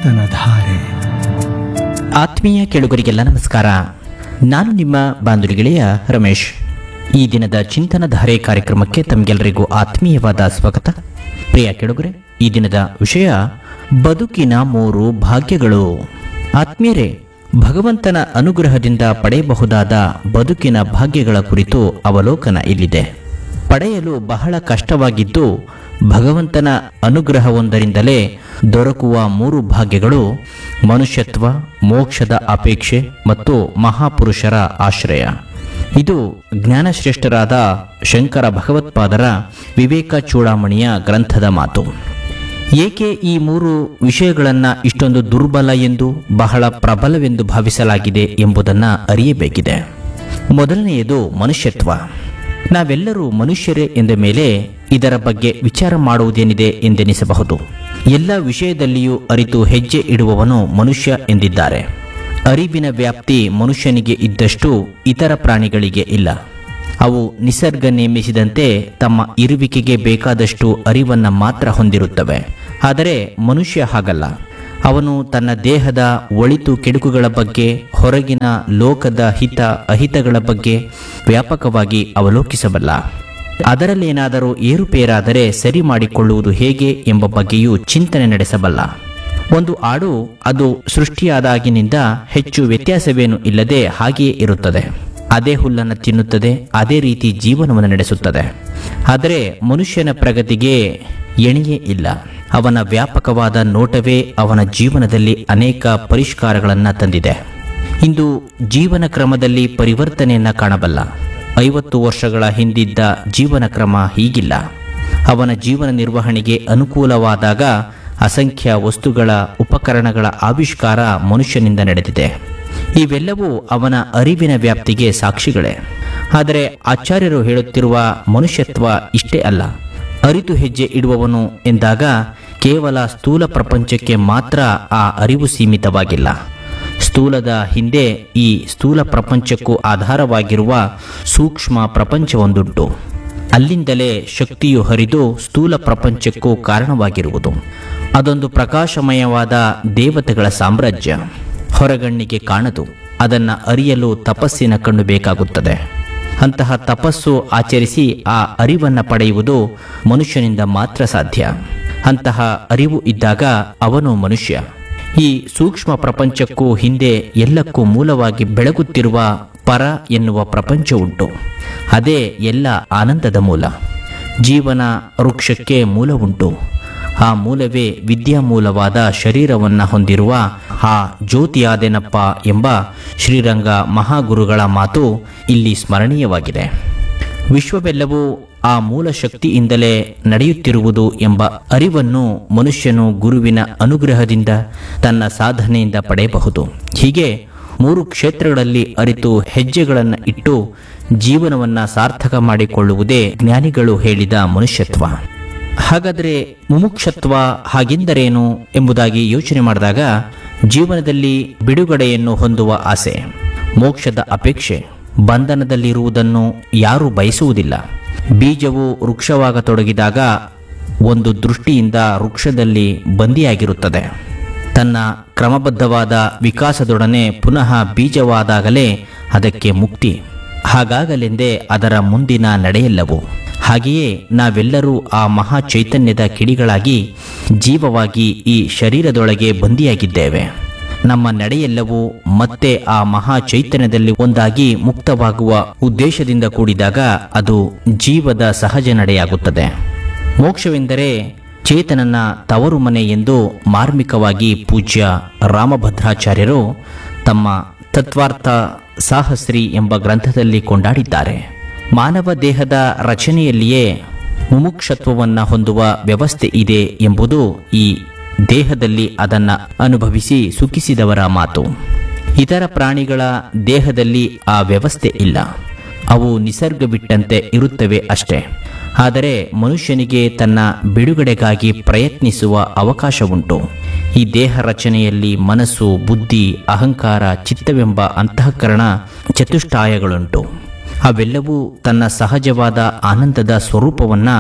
ಚಿಂತನ ಧಾರೆ ಆತ್ಮೀಯ ಕೆಳುಗರಿಗೆಲ್ಲ ನಮಸ್ಕಾರ ನಾನು ನಿಮ್ಮ ಬಾಂಧುರಿ ಗೆಳೆಯ ರಮೇಶ್ ಈ ದಿನದ ಚಿಂತನ ಧಾರೆ ಕಾರ್ಯಕ್ರಮಕ್ಕೆ ತಮಗೆಲ್ಲರಿಗೂ ಆತ್ಮೀಯವಾದ ಸ್ವಾಗತ ಪ್ರಿಯ ಕೆಳುಗರೆ ಈ ದಿನದ ವಿಷಯ ಬದುಕಿನ ಮೂರು ಭಾಗ್ಯಗಳು ಆತ್ಮೀಯರೇ ಭಗವಂತನ ಅನುಗ್ರಹದಿಂದ ಪಡೆಯಬಹುದಾದ ಬದುಕಿನ ಭಾಗ್ಯಗಳ ಕುರಿತು ಅವಲೋಕನ ಇಲ್ಲಿದೆ ಪಡೆಯಲು ಬಹಳ ಕಷ್ಟವಾಗಿದ್ದು ಭಗವಂತನ ಅನುಗ್ರಹವೊಂದರಿಂದಲೇ ದೊರಕುವ ಮೂರು ಭಾಗ್ಯಗಳು ಮನುಷ್ಯತ್ವ ಮೋಕ್ಷದ ಅಪೇಕ್ಷೆ ಮತ್ತು ಮಹಾಪುರುಷರ ಆಶ್ರಯ ಇದು ಜ್ಞಾನಶ್ರೇಷ್ಠರಾದ ಶಂಕರ ಭಗವತ್ಪಾದರ ವಿವೇಕ ಚೂಡಾಮಣಿಯ ಗ್ರಂಥದ ಮಾತು ಏಕೆ ಈ ಮೂರು ವಿಷಯಗಳನ್ನು ಇಷ್ಟೊಂದು ದುರ್ಬಲ ಎಂದು ಬಹಳ ಪ್ರಬಲವೆಂದು ಭಾವಿಸಲಾಗಿದೆ ಎಂಬುದನ್ನು ಅರಿಯಬೇಕಿದೆ ಮೊದಲನೆಯದು ಮನುಷ್ಯತ್ವ ನಾವೆಲ್ಲರೂ ಮನುಷ್ಯರೇ ಎಂದ ಮೇಲೆ ಇದರ ಬಗ್ಗೆ ವಿಚಾರ ಮಾಡುವುದೇನಿದೆ ಎಂದೆನಿಸಬಹುದು ಎಲ್ಲ ವಿಷಯದಲ್ಲಿಯೂ ಅರಿತು ಹೆಜ್ಜೆ ಇಡುವವನು ಮನುಷ್ಯ ಎಂದಿದ್ದಾರೆ ಅರಿವಿನ ವ್ಯಾಪ್ತಿ ಮನುಷ್ಯನಿಗೆ ಇದ್ದಷ್ಟು ಇತರ ಪ್ರಾಣಿಗಳಿಗೆ ಇಲ್ಲ ಅವು ನಿಸರ್ಗ ನೇಮಿಸಿದಂತೆ ತಮ್ಮ ಇರುವಿಕೆಗೆ ಬೇಕಾದಷ್ಟು ಅರಿವನ್ನು ಮಾತ್ರ ಹೊಂದಿರುತ್ತವೆ ಆದರೆ ಮನುಷ್ಯ ಹಾಗಲ್ಲ ಅವನು ತನ್ನ ದೇಹದ ಒಳಿತು ಕೆಡುಕುಗಳ ಬಗ್ಗೆ ಹೊರಗಿನ ಲೋಕದ ಹಿತ ಅಹಿತಗಳ ಬಗ್ಗೆ ವ್ಯಾಪಕವಾಗಿ ಅವಲೋಕಿಸಬಲ್ಲ ಅದರಲ್ಲೇನಾದರೂ ಏರುಪೇರಾದರೆ ಸರಿ ಮಾಡಿಕೊಳ್ಳುವುದು ಹೇಗೆ ಎಂಬ ಬಗ್ಗೆಯೂ ಚಿಂತನೆ ನಡೆಸಬಲ್ಲ ಒಂದು ಆಡು ಅದು ಸೃಷ್ಟಿಯಾದಾಗಿನಿಂದ ಹೆಚ್ಚು ವ್ಯತ್ಯಾಸವೇನು ಇಲ್ಲದೆ ಹಾಗೆಯೇ ಇರುತ್ತದೆ ಅದೇ ಹುಲ್ಲನ್ನು ತಿನ್ನುತ್ತದೆ ಅದೇ ರೀತಿ ಜೀವನವನ್ನು ನಡೆಸುತ್ತದೆ ಆದರೆ ಮನುಷ್ಯನ ಪ್ರಗತಿಗೆ ಎಣೆಯೇ ಇಲ್ಲ ಅವನ ವ್ಯಾಪಕವಾದ ನೋಟವೇ ಅವನ ಜೀವನದಲ್ಲಿ ಅನೇಕ ಪರಿಷ್ಕಾರಗಳನ್ನು ತಂದಿದೆ ಇಂದು ಜೀವನ ಕ್ರಮದಲ್ಲಿ ಪರಿವರ್ತನೆಯನ್ನು ಕಾಣಬಲ್ಲ ಐವತ್ತು ವರ್ಷಗಳ ಹಿಂದಿದ್ದ ಜೀವನ ಕ್ರಮ ಹೀಗಿಲ್ಲ ಅವನ ಜೀವನ ನಿರ್ವಹಣೆಗೆ ಅನುಕೂಲವಾದಾಗ ಅಸಂಖ್ಯ ವಸ್ತುಗಳ ಉಪಕರಣಗಳ ಆವಿಷ್ಕಾರ ಮನುಷ್ಯನಿಂದ ನಡೆದಿದೆ ಇವೆಲ್ಲವೂ ಅವನ ಅರಿವಿನ ವ್ಯಾಪ್ತಿಗೆ ಸಾಕ್ಷಿಗಳೇ ಆದರೆ ಆಚಾರ್ಯರು ಹೇಳುತ್ತಿರುವ ಮನುಷ್ಯತ್ವ ಇಷ್ಟೇ ಅಲ್ಲ ಅರಿತು ಹೆಜ್ಜೆ ಇಡುವವನು ಎಂದಾಗ ಕೇವಲ ಸ್ಥೂಲ ಪ್ರಪಂಚಕ್ಕೆ ಮಾತ್ರ ಆ ಅರಿವು ಸೀಮಿತವಾಗಿಲ್ಲ ಸ್ಥೂಲದ ಹಿಂದೆ ಈ ಸ್ಥೂಲ ಪ್ರಪಂಚಕ್ಕೂ ಆಧಾರವಾಗಿರುವ ಸೂಕ್ಷ್ಮ ಪ್ರಪಂಚವೊಂದುಂಟು ಅಲ್ಲಿಂದಲೇ ಶಕ್ತಿಯು ಹರಿದು ಸ್ಥೂಲ ಪ್ರಪಂಚಕ್ಕೂ ಕಾರಣವಾಗಿರುವುದು ಅದೊಂದು ಪ್ರಕಾಶಮಯವಾದ ದೇವತೆಗಳ ಸಾಮ್ರಾಜ್ಯ ಹೊರಗಣ್ಣಿಗೆ ಕಾಣದು ಅದನ್ನು ಅರಿಯಲು ತಪಸ್ಸಿನ ಕಣ್ಣು ಬೇಕಾಗುತ್ತದೆ ಅಂತಹ ತಪಸ್ಸು ಆಚರಿಸಿ ಆ ಅರಿವನ್ನು ಪಡೆಯುವುದು ಮನುಷ್ಯನಿಂದ ಮಾತ್ರ ಸಾಧ್ಯ ಅಂತಹ ಅರಿವು ಇದ್ದಾಗ ಅವನು ಮನುಷ್ಯ ಈ ಸೂಕ್ಷ್ಮ ಪ್ರಪಂಚಕ್ಕೂ ಹಿಂದೆ ಎಲ್ಲಕ್ಕೂ ಮೂಲವಾಗಿ ಬೆಳಗುತ್ತಿರುವ ಪರ ಎನ್ನುವ ಪ್ರಪಂಚ ಉಂಟು ಅದೇ ಎಲ್ಲ ಆನಂದದ ಮೂಲ ಜೀವನ ವೃಕ್ಷಕ್ಕೆ ಮೂಲ ಉಂಟು ಆ ಮೂಲವೇ ವಿದ್ಯಾಮೂಲವಾದ ಶರೀರವನ್ನು ಹೊಂದಿರುವ ಆ ಜ್ಯೋತಿಯಾದೆನಪ್ಪ ಎಂಬ ಶ್ರೀರಂಗ ಮಹಾಗುರುಗಳ ಮಾತು ಇಲ್ಲಿ ಸ್ಮರಣೀಯವಾಗಿದೆ ವಿಶ್ವವೆಲ್ಲವೂ ಆ ಮೂಲ ಶಕ್ತಿಯಿಂದಲೇ ನಡೆಯುತ್ತಿರುವುದು ಎಂಬ ಅರಿವನ್ನು ಮನುಷ್ಯನು ಗುರುವಿನ ಅನುಗ್ರಹದಿಂದ ತನ್ನ ಸಾಧನೆಯಿಂದ ಪಡೆಯಬಹುದು ಹೀಗೆ ಮೂರು ಕ್ಷೇತ್ರಗಳಲ್ಲಿ ಅರಿತು ಹೆಜ್ಜೆಗಳನ್ನು ಇಟ್ಟು ಜೀವನವನ್ನು ಸಾರ್ಥಕ ಮಾಡಿಕೊಳ್ಳುವುದೇ ಜ್ಞಾನಿಗಳು ಹೇಳಿದ ಮನುಷ್ಯತ್ವ ಹಾಗಾದರೆ ಮುಮುಕ್ಷತ್ವ ಹಾಗೆಂದರೇನು ಎಂಬುದಾಗಿ ಯೋಚನೆ ಮಾಡಿದಾಗ ಜೀವನದಲ್ಲಿ ಬಿಡುಗಡೆಯನ್ನು ಹೊಂದುವ ಆಸೆ ಮೋಕ್ಷದ ಅಪೇಕ್ಷೆ ಬಂಧನದಲ್ಲಿರುವುದನ್ನು ಯಾರೂ ಬಯಸುವುದಿಲ್ಲ ಬೀಜವು ವೃಕ್ಷವಾಗತೊಡಗಿದಾಗ ಒಂದು ದೃಷ್ಟಿಯಿಂದ ವೃಕ್ಷದಲ್ಲಿ ಬಂದಿಯಾಗಿರುತ್ತದೆ ತನ್ನ ಕ್ರಮಬದ್ಧವಾದ ವಿಕಾಸದೊಡನೆ ಪುನಃ ಬೀಜವಾದಾಗಲೇ ಅದಕ್ಕೆ ಮುಕ್ತಿ ಹಾಗಾಗಲೆಂದೇ ಅದರ ಮುಂದಿನ ನಡೆಯೆಲ್ಲವು ಹಾಗೆಯೇ ನಾವೆಲ್ಲರೂ ಆ ಮಹಾ ಚೈತನ್ಯದ ಕಿಡಿಗಳಾಗಿ ಜೀವವಾಗಿ ಈ ಶರೀರದೊಳಗೆ ಬಂದಿಯಾಗಿದ್ದೇವೆ ನಮ್ಮ ನಡೆಯೆಲ್ಲವೂ ಮತ್ತೆ ಆ ಮಹಾ ಚೈತನ್ಯದಲ್ಲಿ ಒಂದಾಗಿ ಮುಕ್ತವಾಗುವ ಉದ್ದೇಶದಿಂದ ಕೂಡಿದಾಗ ಅದು ಜೀವದ ಸಹಜ ನಡೆಯಾಗುತ್ತದೆ ಮೋಕ್ಷವೆಂದರೆ ಚೇತನನ ತವರು ಮನೆ ಎಂದು ಮಾರ್ಮಿಕವಾಗಿ ಪೂಜ್ಯ ರಾಮಭದ್ರಾಚಾರ್ಯರು ತಮ್ಮ ತತ್ವಾರ್ಥ ಸಾಹಸ್ರಿ ಎಂಬ ಗ್ರಂಥದಲ್ಲಿ ಕೊಂಡಾಡಿದ್ದಾರೆ ಮಾನವ ದೇಹದ ರಚನೆಯಲ್ಲಿಯೇ ಮುಮುಕ್ಷತ್ವವನ್ನು ಹೊಂದುವ ವ್ಯವಸ್ಥೆ ಇದೆ ಎಂಬುದು ಈ ದೇಹದಲ್ಲಿ ಅದನ್ನು ಅನುಭವಿಸಿ ಸುಖಿಸಿದವರ ಮಾತು ಇತರ ಪ್ರಾಣಿಗಳ ದೇಹದಲ್ಲಿ ಆ ವ್ಯವಸ್ಥೆ ಇಲ್ಲ ಅವು ನಿಸರ್ಗ ಬಿಟ್ಟಂತೆ ಇರುತ್ತವೆ ಅಷ್ಟೇ ಆದರೆ ಮನುಷ್ಯನಿಗೆ ತನ್ನ ಬಿಡುಗಡೆಗಾಗಿ ಪ್ರಯತ್ನಿಸುವ ಅವಕಾಶವುಂಟು ಈ ದೇಹ ರಚನೆಯಲ್ಲಿ ಮನಸ್ಸು ಬುದ್ಧಿ ಅಹಂಕಾರ ಚಿತ್ತವೆಂಬ ಅಂತಃಕರಣ ಚತುಷ್ಟಾಯಗಳುಂಟು ಅವೆಲ್ಲವೂ ತನ್ನ ಸಹಜವಾದ ಆನಂದದ ಸ್ವರೂಪವನ್ನು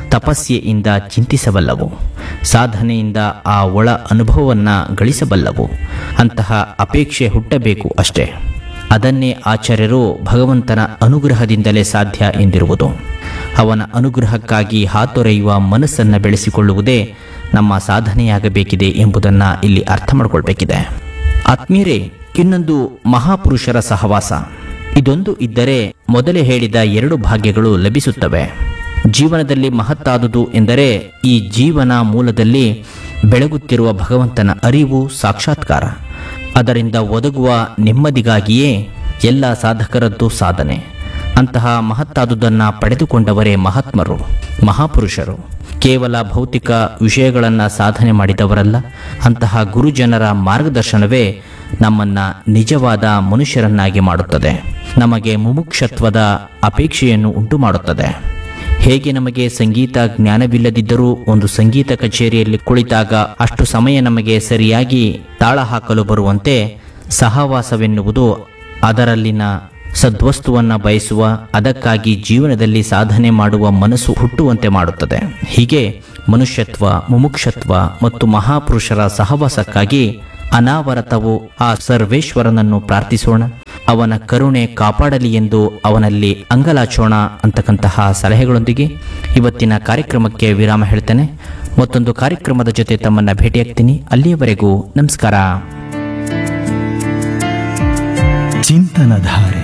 ತಪಸ್ಯೆಯಿಂದ ಚಿಂತಿಸಬಲ್ಲವು ಸಾಧನೆಯಿಂದ ಆ ಒಳ ಅನುಭವವನ್ನು ಗಳಿಸಬಲ್ಲವು ಅಂತಹ ಅಪೇಕ್ಷೆ ಹುಟ್ಟಬೇಕು ಅಷ್ಟೇ ಅದನ್ನೇ ಆಚಾರ್ಯರು ಭಗವಂತನ ಅನುಗ್ರಹದಿಂದಲೇ ಸಾಧ್ಯ ಎಂದಿರುವುದು ಅವನ ಅನುಗ್ರಹಕ್ಕಾಗಿ ಹಾತೊರೆಯುವ ಮನಸ್ಸನ್ನು ಬೆಳೆಸಿಕೊಳ್ಳುವುದೇ ನಮ್ಮ ಸಾಧನೆಯಾಗಬೇಕಿದೆ ಎಂಬುದನ್ನು ಇಲ್ಲಿ ಅರ್ಥ ಮಾಡಿಕೊಳ್ಬೇಕಿದೆ ಆತ್ಮೀಯರೇ ಇನ್ನೊಂದು ಮಹಾಪುರುಷರ ಸಹವಾಸ ಇದೊಂದು ಇದ್ದರೆ ಮೊದಲೇ ಹೇಳಿದ ಎರಡು ಭಾಗ್ಯಗಳು ಲಭಿಸುತ್ತವೆ ಜೀವನದಲ್ಲಿ ಮಹತ್ತಾದುದು ಎಂದರೆ ಈ ಜೀವನ ಮೂಲದಲ್ಲಿ ಬೆಳಗುತ್ತಿರುವ ಭಗವಂತನ ಅರಿವು ಸಾಕ್ಷಾತ್ಕಾರ ಅದರಿಂದ ಒದಗುವ ನೆಮ್ಮದಿಗಾಗಿಯೇ ಎಲ್ಲ ಸಾಧಕರದ್ದು ಸಾಧನೆ ಅಂತಹ ಮಹತ್ತಾದುದನ್ನು ಪಡೆದುಕೊಂಡವರೇ ಮಹಾತ್ಮರು ಮಹಾಪುರುಷರು ಕೇವಲ ಭೌತಿಕ ವಿಷಯಗಳನ್ನು ಸಾಧನೆ ಮಾಡಿದವರಲ್ಲ ಅಂತಹ ಗುರುಜನರ ಮಾರ್ಗದರ್ಶನವೇ ನಮ್ಮನ್ನ ನಿಜವಾದ ಮನುಷ್ಯರನ್ನಾಗಿ ಮಾಡುತ್ತದೆ ನಮಗೆ ಮುಮುಕ್ಷತ್ವದ ಅಪೇಕ್ಷೆಯನ್ನು ಉಂಟು ಮಾಡುತ್ತದೆ ಹೇಗೆ ನಮಗೆ ಸಂಗೀತ ಜ್ಞಾನವಿಲ್ಲದಿದ್ದರೂ ಒಂದು ಸಂಗೀತ ಕಚೇರಿಯಲ್ಲಿ ಕುಳಿತಾಗ ಅಷ್ಟು ಸಮಯ ನಮಗೆ ಸರಿಯಾಗಿ ತಾಳ ಹಾಕಲು ಬರುವಂತೆ ಸಹವಾಸವೆನ್ನುವುದು ಅದರಲ್ಲಿನ ಸದ್ವಸ್ತುವನ್ನು ಬಯಸುವ ಅದಕ್ಕಾಗಿ ಜೀವನದಲ್ಲಿ ಸಾಧನೆ ಮಾಡುವ ಮನಸ್ಸು ಹುಟ್ಟುವಂತೆ ಮಾಡುತ್ತದೆ ಹೀಗೆ ಮನುಷ್ಯತ್ವ ಮುಮುಕ್ಷತ್ವ ಮತ್ತು ಮಹಾಪುರುಷರ ಸಹವಾಸಕ್ಕಾಗಿ ಅನಾವರತವು ಆ ಸರ್ವೇಶ್ವರನನ್ನು ಪ್ರಾರ್ಥಿಸೋಣ ಅವನ ಕರುಣೆ ಕಾಪಾಡಲಿ ಎಂದು ಅವನಲ್ಲಿ ಅಂಗಲಾಚೋಣ ಅಂತಕ್ಕಂತಹ ಸಲಹೆಗಳೊಂದಿಗೆ ಇವತ್ತಿನ ಕಾರ್ಯಕ್ರಮಕ್ಕೆ ವಿರಾಮ ಹೇಳ್ತೇನೆ ಮತ್ತೊಂದು ಕಾರ್ಯಕ್ರಮದ ಜೊತೆ ತಮ್ಮನ್ನ ಭೇಟಿಯಾಗ್ತೀನಿ ಅಲ್ಲಿಯವರೆಗೂ ನಮಸ್ಕಾರ ಚಿಂತನಧಾರೆ